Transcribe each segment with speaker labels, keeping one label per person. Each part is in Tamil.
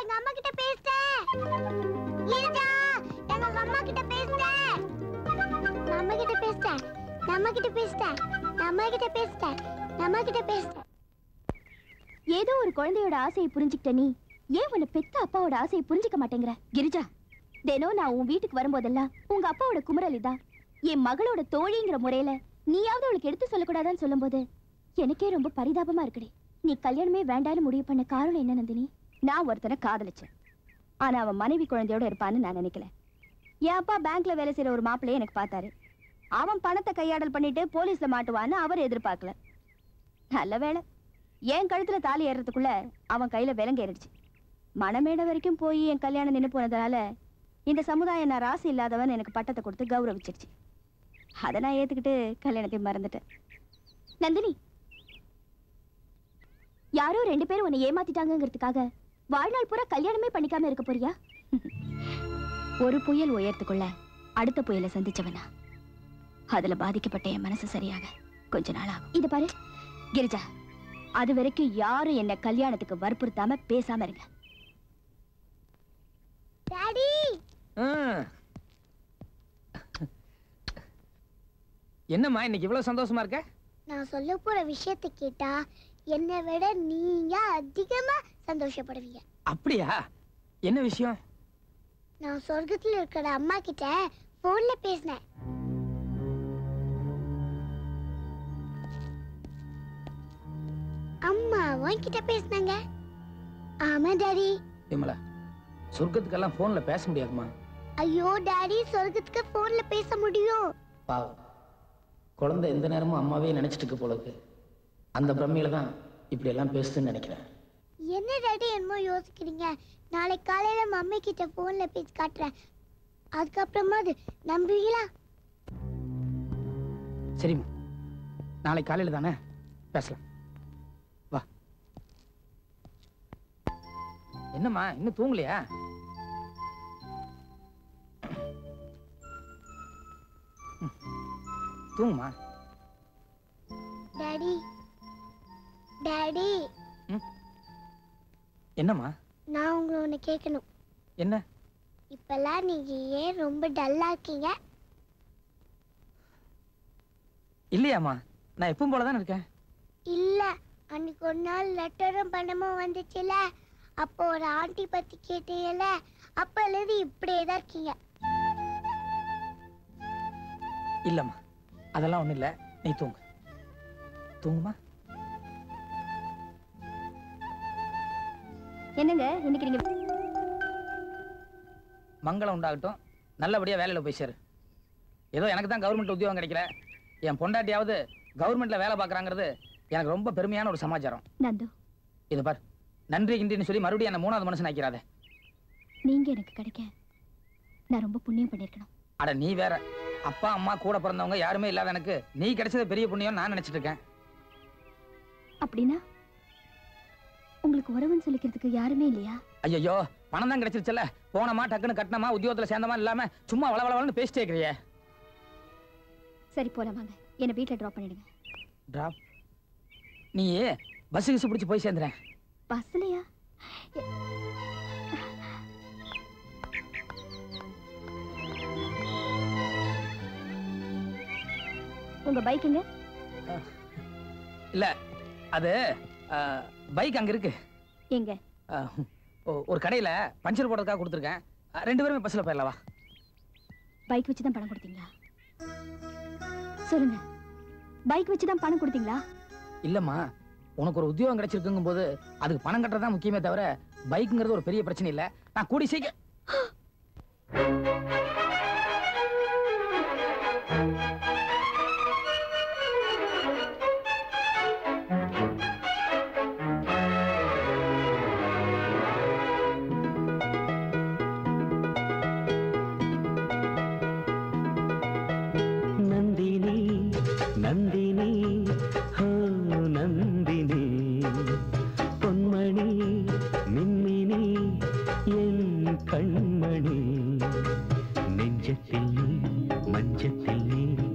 Speaker 1: எங்க அம்மா கிட்ட பேசிட்டேன் கிரிஜா எங்க அம்மா கிட்ட பேசிட்டேன் நம்ம கிட்ட பேசிட்டேன் நம்ம கிட்ட பேசிட்டேன் நம்ம கிட்ட பேசிட்டேன் நம்ம கிட்ட பேசிட்டேன்
Speaker 2: ஏதோ ஒரு குழந்தையோட ஆசையை புரிஞ்சுக்கிட்ட நீ ஏன் உன்னை பெத்த அப்பாவோட ஆசையை புரிஞ்சுக்க மாட்டேங்கிற கிரிஜா தினம் நான் உன் வீட்டுக்கு வரும்போதெல்லாம் உங்க அப்பாவோட குமுறல் இதா என் மகளோட தோழிங்கிற முறையில நீயாவது அவளுக்கு எடுத்து சொல்லக்கூடாதான்னு சொல்லும்போது எனக்கே ரொம்ப பரிதாபமா இருக்குடி நீ கல்யாணமே வேண்டான்னு முடிவு பண்ண காரணம் என்ன நந்தினி நான் ஒருத்தனை காதலிச்சேன் ஆனா அவன் மனைவி குழந்தையோட இருப்பான்னு நான் நினைக்கல என் அப்பா பேங்க்ல வேலை செய்யற ஒரு மாப்பிள்ளைய எனக்கு பார்த்தாரு அவன் பணத்தை கையாடல் பண்ணிட்டு போலீஸ்ல மாட்டுவான்னு அவர் எதிர்பார்க்கல நல்ல வேளை என் கழுத்துல தாலி ஏறுறதுக்குள்ள அவன் கையில விலங்கு ஏறிடுச்சு மணமேடை வரைக்கும் போய் என் கல்யாணம் நின்று போனதால இந்த சமுதாயம் நான் ராசி இல்லாதவன் எனக்கு பட்டத்தை கொடுத்து கௌரவிச்சிருச்சு அதை நான் ஏத்துக்கிட்டு கல்யாணத்தையும் மறந்துட்டேன் நந்தினி யாரோ ரெண்டு பேரும் உன்னை ஏமாத்திட்டாங்கங்கிறதுக்காக வாழ்நாள் பூரா கல்யாணமே பண்ணிக்காம இருக்க போறியா ஒரு புயல் உயரத்துக்குள்ள அடுத்த புயலை சந்திச்சவனா அதுல பாதிக்கப்பட்ட என் மனசு சரியாக கொஞ்ச நாள் ஆகும் இது பாரு கிரிஜா அது வரைக்கும் யாரும் என்ன கல்யாணத்துக்கு வற்புறுத்தாம பேசாம இருங்க
Speaker 1: டாடி
Speaker 3: ம். என்னம்மா இன்னைக்கு இவ்வளவு சந்தோஷமா இருக்க
Speaker 1: நான் சொல்ல போற விஷயத்தை கேட்டா என்னை விட நீங்க அதிகமா சந்தோஷப்படுவீங்க
Speaker 3: அப்படியா என்ன விஷயம்
Speaker 1: நான் சொர்க்கத்துல இருக்கிற அம்மா கிட்ட போன்ல பேசினேன் அம்மா உன்கிட்ட பேசினாங்க ஆமா டாடி
Speaker 3: விமலா சொர்க்கத்துக்கெல்லாம் போன்ல பேச முடியாதுமா
Speaker 1: ஐயோ டாடி சொர்க்கத்துக்கு போன்ல பேச முடியும்
Speaker 3: பாவம் குழந்தை எந்த நேரமும் அம்மாவே நினைச்சிட்டு இருக்கு போல இருக்கு அந்த பிரம்மையில தான் இப்படி எல்லாம் பேசுதுன்னு நினைக்கிறேன்
Speaker 1: என்ன டாடி என்னமோ யோசிக்கிறீங்க நாளைக்கு காலையில மம்மி கிட்ட போன்ல பேசி காட்டுறேன் அதுக்கப்புறமா அது நம்புவீங்களா
Speaker 3: சரிம்மா நாளைக்கு காலையில தானே பேசலாம் வா என்னம்மா இன்னும் தூங்கலையா ம். தூங்குமா
Speaker 1: டாடி டாடி
Speaker 3: என்னம்மா
Speaker 1: நான் உங்களை ஒன்று கேட்கணும்
Speaker 3: என்ன
Speaker 1: இப்பெல்லாம் நீங்க ஏன் ரொம்ப டல்லா இருக்கீங்க
Speaker 3: இல்லையாம்மா நான் எப்பவும் போல தானே இருக்கேன்
Speaker 1: இல்ல அன்னைக்கு ஒரு நாள் லெட்டரும் பணமும் வந்துச்சுல அப்போ ஒரு ஆண்டி பத்தி கேட்டீங்கல்ல அப்பலேருந்து இப்படியே தான் இருக்கீங்க
Speaker 3: இல்லம்மா அதெல்லாம் ஒண்ணும் இல்ல நீ தூங்கு தூங்குமா
Speaker 2: என்னங்க இன்னைக்கு நீங்க
Speaker 3: மங்களம் உண்டாகட்டும் நல்லபடியா வேலையில போய் சேரு ஏதோ எனக்கு தான் கவர்மெண்ட் உத்தியோகம் கிடைக்கல என் பொண்டாட்டியாவது கவர்மெண்ட்ல வேலை பார்க்கறாங்கிறது எனக்கு ரொம்ப பெருமையான ஒரு சமாச்சாரம்
Speaker 2: நந்து
Speaker 3: இது பார் நன்றி கின்றின்னு சொல்லி மறுபடியும் என்ன மூணாவது மனுஷன் ஆக்கிறாத
Speaker 2: நீங்க எனக்கு கிடைக்க நான் ரொம்ப புண்ணியம் பண்ணிருக்கணும்
Speaker 3: அட நீ வேற அப்பா அம்மா கூட பிறந்தவங்க யாருமே இல்லாத எனக்கு நீ கிடைச்சது பெரிய புண்ணியம் நான் நினைச்சிட்டு இருக்கேன்
Speaker 2: அப்படின்னா உங்களுக்கு உறவுன்னு சொல்லிக்கிறதுக்கு யாருமே இல்லையா
Speaker 3: ஐயோ பணம் தான் கிடைச்சிருச்சுல போனமா டக்குன்னு கட்டினமா உத்தியோகத்துல சேர்ந்தமா இல்லாம சும்மா வளவளவளன்னு பேசிட்டே இருக்கிறியே
Speaker 2: சரி போலாம் வாங்க என்னை வீட்டுல ட்ராப் பண்ணிடுங்க
Speaker 3: டிராப் நீ பஸ் கிசு பிடிச்சி போய் சேர்ந்துறேன்
Speaker 2: பஸ்லயா உங்க பைக்குங்க
Speaker 3: இல்ல அது பைக் அங்க இருக்கு
Speaker 2: எங்க
Speaker 3: அஹ், ஒ- ஒரு கடையில பஞ்சர் போடுறதுக்காக கொடுத்துருக்கேன் அஹ், ரெண்டு பேருமே பஸ்ல போயிடலாம் வா
Speaker 2: பைக் வச்சு தான் பணம் கொடுத்தீங்களா சொல்லுங்க பைக் வச்சு தான் பணம் கொடுத்தீங்களா
Speaker 3: இல்லம்மா உனக்கு ஒரு உத்தியோகம் கிடைச்சிருக்குங்கும் போது அதுக்கு பணம் கட்டுறது தான் முக்கியமே தவிர பைக்குங்கிறது ஒரு பெரிய பிரச்சனை இல்ல நான் கூடி சீக்கிரம்
Speaker 4: நந்தினி நந்தினி ஹோ நந்தினி பொன்மணி மின்மினி என் கண்மணி நெஞ்சத்தில் நீ மஞ்சத்தில் நீ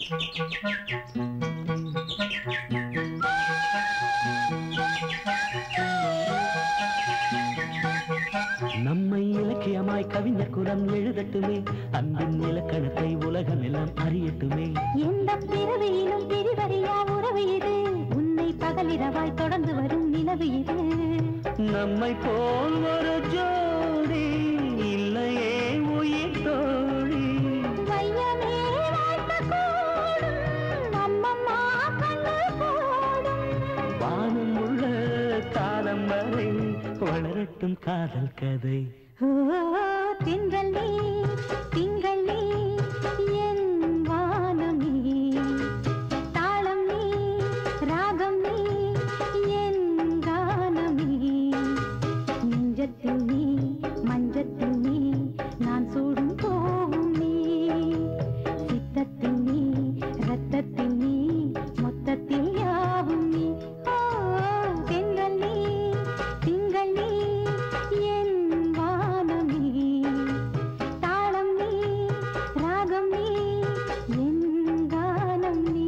Speaker 4: நம்மை இலக்கியமாய் கவிஞர் குலம் எழுதட்டுமே அன்பின் இலக்கணத்தை உலகமெல்லாம் அறியட்டுமே
Speaker 2: எந்த பிறவியிலும் பிரிவறியா உறவு இது உன்னை பகலிரவாய் தொடர்ந்து வரும் நிலவு இது
Speaker 4: நம்மை போல் ஒரு ஜோடி இல்லையே உயிர் தோழி
Speaker 2: வையமே வாழ்த்த கூடும் அம்மம்மா கண்ணு போடும்
Speaker 4: வானம் உள்ள காலம் வரை வளரட்டும் காதல் கதை
Speaker 2: ஓ திங்கள் நீ திங்கள் நீ என் வானம் நீ தாளம் நீ ராகம் நீ என் கானம் நீ நெஞ்சத்தில் நீ மஞ்சத்தில் நீ நான் சூடும் போவும் நீ சித்தத்தில் நீ ரத்தத்தில் நீ மொத்தத்தில் யாவும் நீ ஓ தெங்கள் நீ திங்கள் நீ என் வானம் நீ தாளம் நீ ராகம் நீ என் கானம் நீ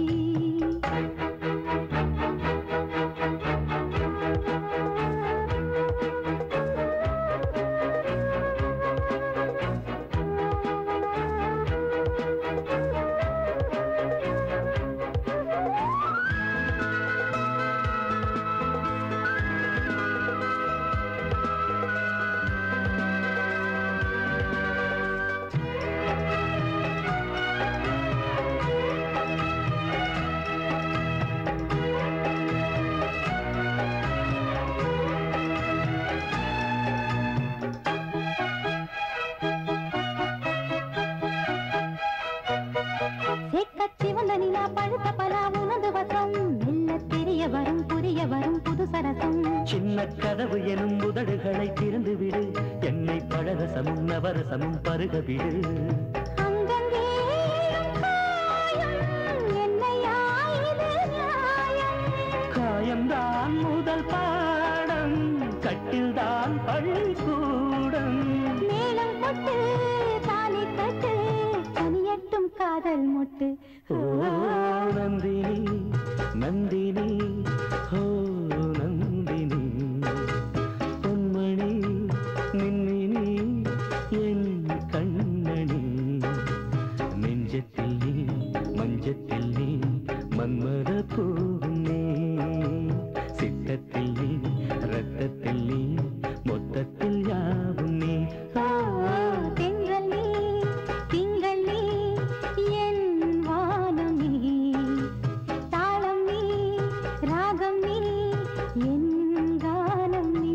Speaker 2: சேக்கச் சிவந்த நிலா பழுத்த பலா உனது வசம் மெல்ல தெரிய வரும் புரிய வரும் புது சரசம்
Speaker 4: சின்ன கதவு எனும் உதடுகளை திறந்து விடு என்னை பழரசமும் நவரசமும் பருக விடு
Speaker 2: அங்கங்கே காயம் என்னையா இது நியாயம்
Speaker 4: காயம்தான் முதல் பாடம் கட்டில்தான் பள்ளிக்கூடம்
Speaker 2: மேளம் கொட்டு தாலி கட்டு கனியட்டும் காதல் மொட்டு
Speaker 4: ஓ நந்தினி நந்தினி ஓ நந்தினி பொன்மணி நின்னினி என் கண்ணணி நெஞ்சத்தில் நீ மஞ்சத்தில் நீ மன்மத பூவும் நீ சித்தத்தில் நீ ரத்தத்தில் நீ மொத்தத்தில் யாவும் நீ
Speaker 2: ஓ திங்கள் நீ திங்கள் நீ என் வானம் நீ தாளம் நீ ராகம் நீ என் கானம் நீ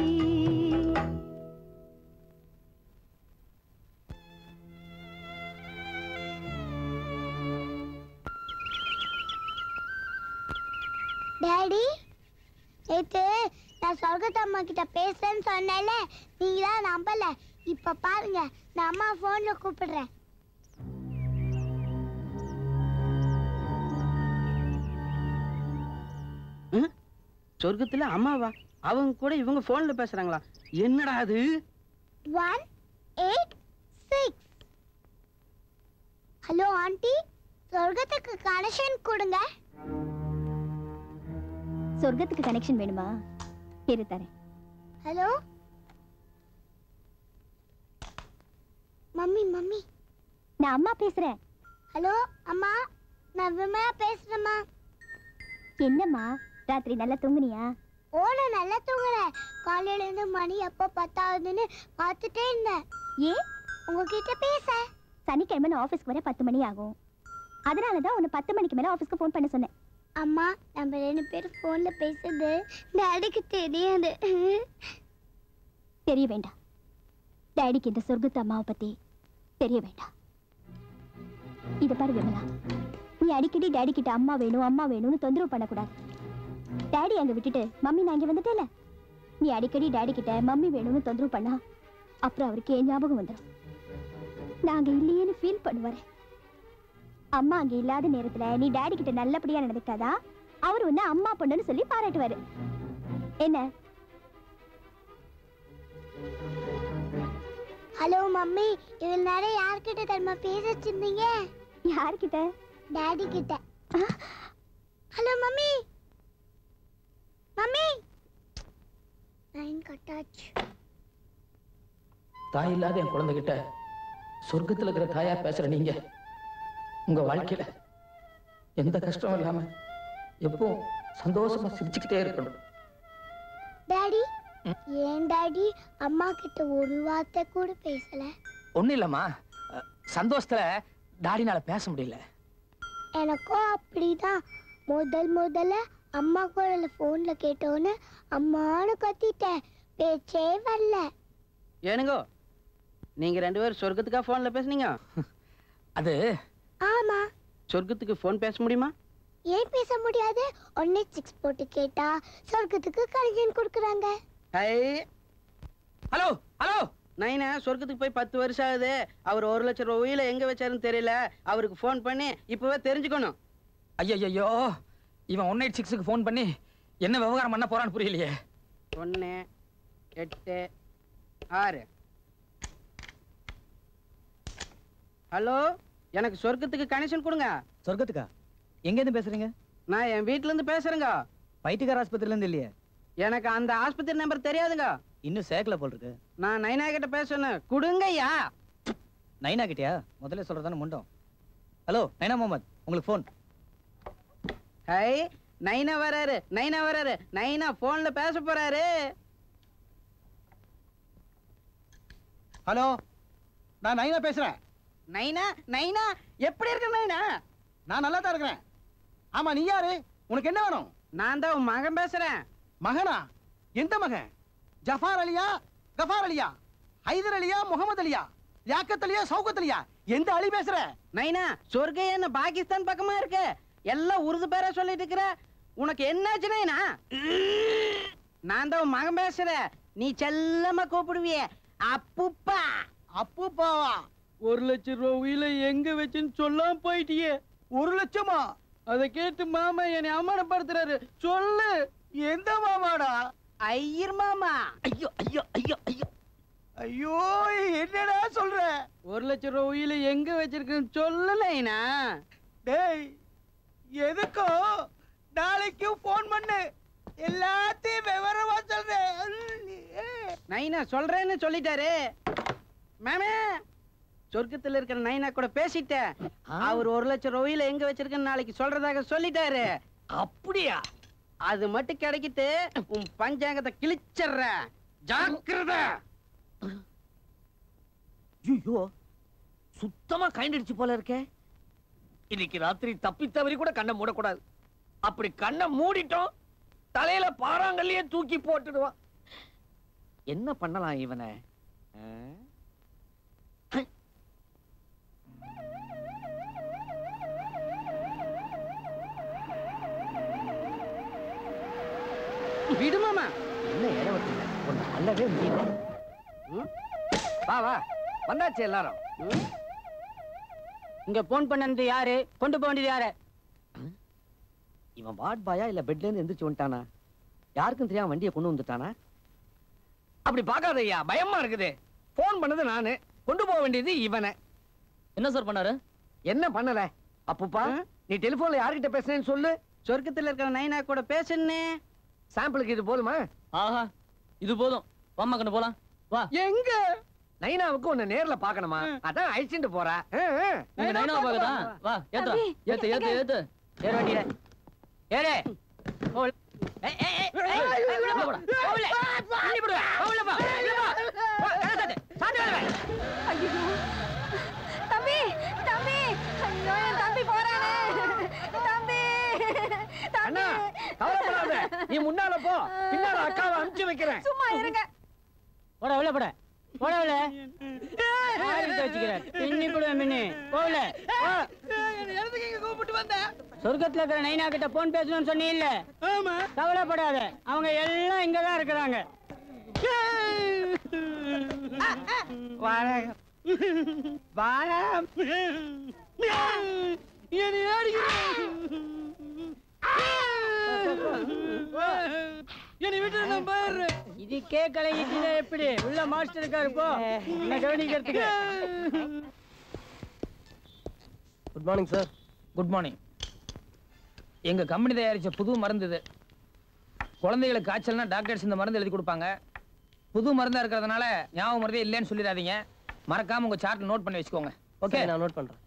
Speaker 1: டாடி நேத்து நான் சொர்க்கத்தம்மா கிட்ட பேசுறேன்னு சொன்னேன்ல நீங்க தான் நம்பல இப்ப பாருங்க நான் அம்மா போன்ல கூப்பிடுறேன்
Speaker 5: சொர்க்கத்துல அம்மாவா அவங்க கூட இவங்க போன்ல பேசுறாங்களா என்னடா அது
Speaker 1: one eight six hello aunty சொர்க்கத்துக்கு கனெக்ஷன் கொடுங்க
Speaker 2: சொர்க்கத்துக்கு கனெக்ஷன் வேணுமா இரு தரேன்
Speaker 1: ஹலோ மம்மி மம்மி
Speaker 2: நான் அம்மா பேசுறேன்
Speaker 1: ஹலோ அம்மா நான் விமலா பேசுறேம்மா
Speaker 2: என்னம்மா ராத்திரி நல்லா தூங்குனியா
Speaker 1: ஓ நான் நல்லா தூங்குறேன் காலையில இருந்து மணி எப்போ பத்தாவதுன்னு பார்த்துட்டே இருந்தேன்
Speaker 2: ஏன்
Speaker 1: உங்ககிட்ட பேச
Speaker 2: சனிக்கிழமை நான் ஆஃபீஸ்க்கு வர பத்து மணி ஆகும் அதனால தான் உன்னை பத்து மணிக்கு மேலே ஆஃபீஸ்க்கு ஃபோன் பண்ண சொன்னேன்
Speaker 1: அம்மா நம்ம ரெண்டு பேரும் ஃபோன்ல பேசுறது டாடிக்கு தெரியாது
Speaker 2: தெரிய வேண்டாம் டேடிக்கு இந்த சொர்க்கத்து அம்மாவை பத்தி தெரிய வேண்டாம் இத பாரு விமலா நீ அடிக்கடி டேடி கிட்ட அம்மா வேணும் அம்மா வேணும்னு தொந்தரவு பண்ணக்கூடாது டேடி அங்க விட்டுட்டு மம்மி நான் இங்க வந்துட்டேல நீ அடிக்கடி டேடி கிட்ட மம்மி வேணும்னு தொந்தரவு பண்ணா அப்புறம் அவருக்கு என் ஞாபகம் வந்துடும் நான் அங்க இல்லையேன்னு ஃபீல் பண்ணுவாரு அம்மா அங்க இல்லாத நேரத்துல நீ டேடி கிட்ட நல்லபடியா நடந்துக்காதா அவர் உன்னை அம்மா பொண்ணுன்னு சொல்லி பாராட்டுவாரு என்ன
Speaker 1: ஹலோ மம்மி இவ்வளவு நேரம் யார்கிட்ட தெரியுமா பேச வச்சிருந்தீங்க
Speaker 2: யார்கிட்ட
Speaker 1: டாடி கிட்ட ஹலோ மம்மி மம்மி லைன் கட்டாச்சு
Speaker 3: தாய் இல்லாத என் குழந்தைகிட்ட சொர்க்கத்துல இருக்கிற தாயா பேசுற நீங்க உங்க வாழ்க்கையில எந்த கஷ்டமும் இல்லாம எப்பவும் சந்தோஷமா சிரிச்சுக்கிட்டே இருக்கணும்
Speaker 1: டாடி ஏன் டாடி அம்மா கிட்ட ஒரு வார்த்தை கூட பேசல
Speaker 3: ஒண்ணும் இல்லம்மா அஹ், சந்தோஷத்துல டாடினால பேச முடியல
Speaker 1: எனக்கும் அப்படிதான் முதல் முதல்ல அம்மா குரல போன்ல கேட்டோன்னு அம்மான்னு கத்திட்டேன் பேச்சே வரல
Speaker 5: ஏனுங்கோ நீங்க ரெண்டு பேரும் சொர்க்கத்துக்கா போன்ல பேசுனீங்க
Speaker 3: அது
Speaker 1: ஆமா
Speaker 5: சொர்க்கத்துக்கு போன் பேச முடியுமா
Speaker 1: ஏன் பேச முடியாது ஒன்னே சிக்ஸ் போட்டு கேட்டா சொர்க்கத்துக்கு கல்யாணம் கொடுக்குறாங்க
Speaker 5: ஹை
Speaker 3: ஹலோ ஹலோ
Speaker 5: நைனா சொர்க்கத்துக்கு போய் பத்து வருஷம் ஆகுது அவர் ஒரு லட்சம் ரூபாய் உயில எங்க வச்சாருன்னு தெரியல அவருக்கு ஃபோன் பண்ணி இப்பவே தெரிஞ்சுக்கணும்
Speaker 3: ஐயோ இவன் ஒன் எயிட் சிக்ஸுக்கு ஃபோன் பண்ணி என்ன விவகாரம் பண்ண போறான்னு புரியலையே
Speaker 5: ஒன்று எட்டு ஆறு ஹலோ எனக்கு சொர்க்கத்துக்கு கனெக்ஷன் கொடுங்க
Speaker 6: சொர்க்கத்துக்கா எங்கேருந்து பேசுறீங்க
Speaker 5: நான் என் வீட்ல இருந்து பேசுறேங்க
Speaker 6: பைத்தியக்கார ஆஸ்பத்திரில இருந்து இல்லையே
Speaker 5: எனக்கு அந்த ஆஸ்பத்திரி நம்பர் தெரியாதுங்க
Speaker 6: இன்னும் சேர்க்கல போல் இருக்கு
Speaker 5: நான் நைனா கிட்ட பேசணும் கொடுங்கய்யா
Speaker 6: நைனா கிட்டயா முதல்ல சொல்றதானே முண்டோம் ஹலோ நைனா முகமது உங்களுக்கு ஃபோன்
Speaker 5: ஹை நைனா வராரு நைனா வராரு நைனா போன்ல பேச போறாரு
Speaker 7: ஹலோ நான் நைனா பேசுறேன்
Speaker 5: நைனா நைனா எப்படி இருக்க நைனா
Speaker 7: நான் நல்லா தான் இருக்கிறேன் ஆமா நீ யாரு உனக்கு என்ன வேணும்
Speaker 5: நான் தான் உன் மகன் பேசுறேன்
Speaker 7: மகனா எந்த மகன் ஜஃபார் அலியா கஃபார் அலியா ஹைதர் அலியா முகமது அலியா லியாக்கத் அலியா சௌகத் அலியா எந்த அலி பேசுற
Speaker 5: நைனா சொர்க்கம் என்ன பாகிஸ்தான் பக்கமா இருக்கு எல்லாம் உருது பேரா சொல்லிட்டு இருக்கிற உனக்கு என்னாச்சு நைனா நான் தான் உன் மகன் பேசுறேன் நீ செல்லமா கூப்பிடுவிய அப்புப்பா
Speaker 7: அப்புப்பாவா
Speaker 5: ஒரு லட்சம் ரூபாய் உயில எங்க வச்சுன்னு சொல்லாம போயிட்டியே
Speaker 7: ஒரு லட்சமா
Speaker 5: அதை கேட்டு மாமா என்னை அவமானப்படுத்துறாரு சொல்லு
Speaker 7: எந்த மாமாடா
Speaker 5: ஐயர் மாமா
Speaker 7: ஐயோ ஐயோ ஐயோ ஐயோ ஐயோ என்னடா சொல்ற
Speaker 5: ஒரு லட்சம் ரூபாய் உயில எங்க வச்சிருக்கேன்னு சொல்லலைனா
Speaker 7: டேய் எதுக்கோ நாளைக்கும் ஃபோன் பண்ணு எல்லாத்தையும் விவரமா சொல்றேன்
Speaker 5: நைனா சொல்றேன்னு சொல்லிட்டாரு மேமே சொர்க்கத்துல இருக்கிற நைனா கூட பேசிட்டேன் அவர் ஒரு லட்சம் ரூபாயில எங்க வச்சிருக்கேன்னு நாளைக்கு சொல்றதாக சொல்லிட்டாரு
Speaker 3: அப்படியா
Speaker 5: அது மட்டும் கிடைக்கிட்டு உன் பஞ்சாங்கத்தை கிழிச்சிடுறேன் ஜாக்கிரதை
Speaker 8: ஐயோ சுத்தமா கைண்டடிச்சு போல இருக்கே இன்னைக்கு ராத்திரி தப்பி தவறி கூட கண்ணை மூடக்கூடாது அப்படி கண்ணை மூடிட்டோம் தலையில பாறாங்கல்லையே தூக்கி போட்டுடுவான் என்ன பண்ணலாம் இவனை ஆ?
Speaker 5: விடு மாமா
Speaker 8: என்ன இடவட்டில்ல ஒன்னு அல்லவே முடியல
Speaker 5: ம்?
Speaker 8: வா வா வந்தாச்சு எல்லாரும்
Speaker 5: ம்? இங்க போன் பண்ணது யாரு கொண்டு போக வேண்டியது யாரு
Speaker 8: இவன் வார்ட் பாயா இல்ல பெட்ல இருந்து எந்திரிச்சு வந்துட்டானா யாருக்கும் தெரியாம வண்டியை கொண்டு வந்துட்டானா அப்படி பார்க்காத ஐயா பயமா இருக்குது போன் பண்ணது நானு கொண்டு போக வேண்டியது இவனை
Speaker 6: என்ன சார் பண்ணாரு
Speaker 8: என்ன பண்ணல அப்புப்பா
Speaker 5: ஆ?
Speaker 8: நீ டெலிபோன்ல யார்கிட்ட பேசுனேன்னு சொல்லு
Speaker 5: சொர்க்கத்துல இருக்கிற நைனா கூட பேசுன்னு
Speaker 8: சாம்பிளுக்கு இது போதுமா
Speaker 6: ஆஹா இது போதும் வாமா கண்ணு போலாம் வா
Speaker 5: எங்க
Speaker 8: நைனாவுக்கு உன்னை நேர்ல பார்க்கணுமா அதான் அழிச்சுட்டு போறா ஆ, ஆ.
Speaker 6: உங்க நைனா பாக்கதா வா ஏத்துடா ஏத்து ஏத்து ஏத்து
Speaker 8: ஏற வண்டியில ஏறு
Speaker 5: ஏய், ஏய், ஏய், ஏய், ஏய், உள்ள போடா. போ உள்ள. தள்ளி போடுவா. போ உள்ள போ. உள்ள போ. போ, கதவை சாத்து. சாத்து கதவை.
Speaker 2: ஐயோ தம்பி தம்பி ஐயோ என் தம்பி போறானே தம்பி
Speaker 8: அண்ணா கவலைப்படாத நீ முன்னால போ பின்னால அக்காவை அனுப்பிச்சு வைக்கிறேன்
Speaker 2: சும்மா இருங்க
Speaker 5: போடா உள்ள போட போட உள்ள ஆயிரத்தி வச்சுக்கிறேன் பின்னி போடுவ மின்னி போகல
Speaker 7: எதுக்கு இங்க கூப்பிட்டு வந்த
Speaker 5: சொர்க்கத்துல இருக்கிற நைனா கிட்ட போன் பேசணும்னு சொன்னீ இல்ல கவலைப்படாத அவங்க எல்லாம் இங்கதான் இருக்கிறாங்க வாழ- வாழ. என்னை இது கேக்கல இதுல எப்படி உள்ள மாஸ்டர் இருக்காரு போ என்ன கவனிக்கிறதுக்கு
Speaker 6: good morning sir
Speaker 3: good morning எங்க கம்பெனி தயாரிச்ச புது மருந்து இது குழந்தைகளுக்கு காய்ச்சல்னா டாக்டர்ஸ் இந்த மருந்து எழுதி கொடுப்பாங்க புது மருந்தா இருக்கிறதுனால ஞாபகம் மருந்தே இல்லைன்னு சொல்லிடாதீங்க மறக்காம உங்க சார்ட் நோட் பண்ணி வச்சுக்கோங்க ஓகே
Speaker 6: நான் நோட் பண்றேன்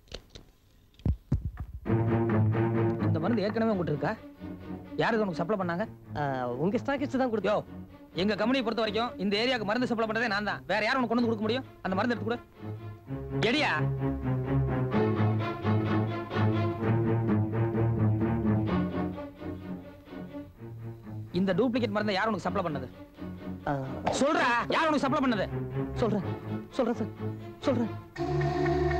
Speaker 3: இந்த மருந்து ஏற்கனவே உங்ககிட்ட இருக்கா யாருக்கு உனக்கு சப்ளை பண்ணாங்க
Speaker 6: உங்க ஸ்டாக்கிஸ்ட் தான் கொடுத்தோம்
Speaker 3: எங்க கம்பெனியை பொறுத்த வரைக்கும் இந்த ஏரியாவுக்கு மருந்து சப்ளை பண்றதே நான் தான் வேற யாரும் உனக்கு கொண்டு வந்து கொடுக்க முடியும் அந்த மருந்து எடுத்து கொடு எடியா இந்த டூப்ளிகேட் மருந்தை யார் உனக்கு சப்ளை பண்ணது சொல்றா யார் உனக்கு சப்ளை பண்ணது
Speaker 6: சொல்றேன் சொல்றேன் சார் சொல்றேன்